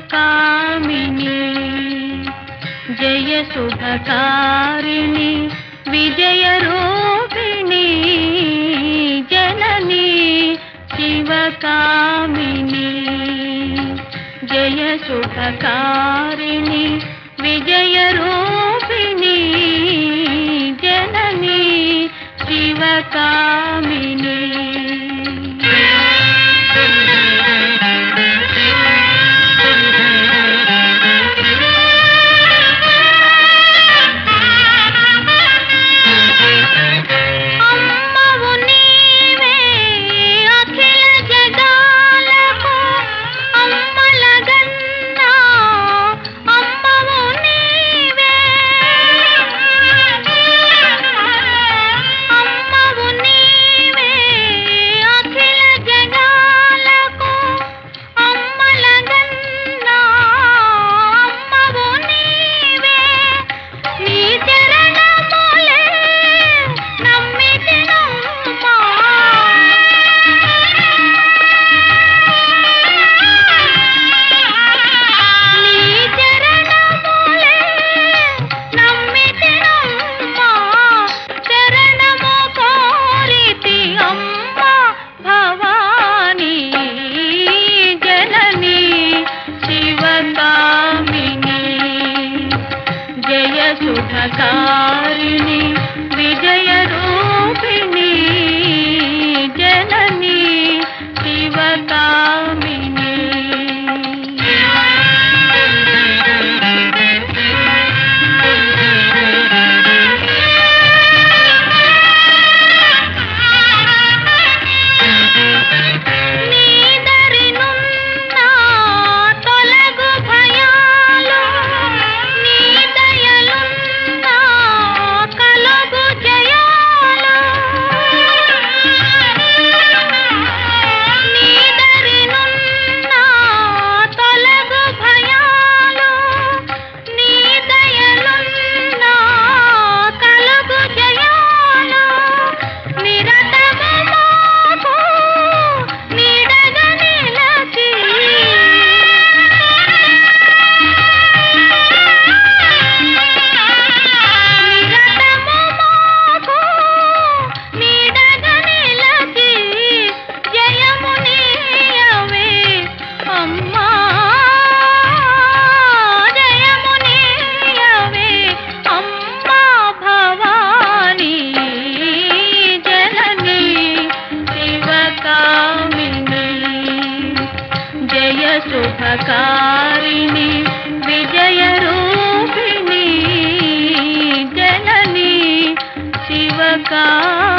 శివకామిని జయ శుభకారిణి విజయ రూపిణి జనని శివకామిని జయ శుభకారిణి విజయ రూపిణి జనని శివకామిని అమ్మవు నీవే అఖిల జగాలకు అమ్మలగన్నా అమ్మవు నీవే అమ్మవు నీవే అఖిల జగాలకు అమ్మలగన్నా అమ్మవు నీవే నీ చరణములే నమ్మితినమ్మా నీ చరణములే నమ్మితినమ్మా చరణము కోరితి అమ్మా భవానీ జనని శివకామిని జయ సుఖకారిణి విజయ రూపిణి జనని శివకామిని నీదరినున్న తొలగు భయాలు నీ దయలున్న కలుగు జయాలు నీదరినున్న తొలగు భయాలు నీ దయలున్న కలుగు జయాలు నిరతము మాకు నీడగా నిలచి నిరతము మాకు నీడగా నిలచి జయము నీయవే అమ్మా జయము నీయవే అమ్మా భవానీ జనని శివకామిని జయ శుభకారిణి విజయ రూపిణి జనని శివకా